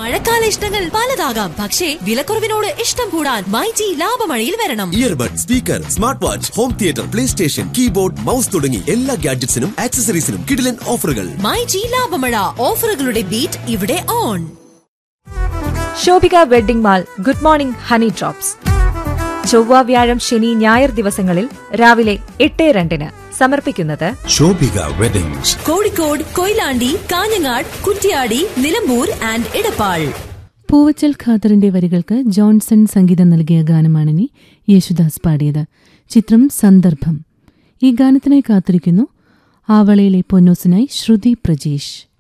മഴക്കാല ഇഷ്ടങ്ങൾ പലതാകാം പക്ഷേ വിലക്കുറവിനോട് ഇഷ്ടം കൂടാൻ മൈജി ലാഭമഴയിൽ വരണം earbud speaker smart watch home theatre play station keyboard mouse തുടങ്ങി എല്ലാ ഗാഡ്ജറ്റ്സിനും ആക്സസറീസിനും കിടിലൻ ഓഫറുകൾ മൈജി ലാഭമഴ ഓഫറുകളുടെ ബീറ്റ് ഇവിടെ on Shobhika wedding mall good morning honey drops ചൊവ്വ വ്യാഴം ശനി ഞായർ ദിവസങ്ങളിൽ രാവിലെ എട്ട് രണ്ടിന് സമർപ്പിക്കുന്നത് ശോഭിക വെഡിങ്സ് കോഴിക്കോട് കൊയിലാണ്ടി കാഞ്ഞങ്ങാട് കുറ്റ്യാടി നിലമ്പൂർ ആൻഡ് ഇടപ്പാൾ പൂവച്ചൽ ഖാദറിന്റെ വരികൾക്ക് ജോൺസൺ സംഗീതം നൽകിയ ഗാനമാണിനി യേശുദാസ് പാടിയത് ചിത്രം സന്ദർഭം ഈ ഗാനത്തിനായി കാത്തിരിക്കുന്നു ആവളയിലെ പൊന്നൂസിനായി ശ്രുതി പ്രജീഷ്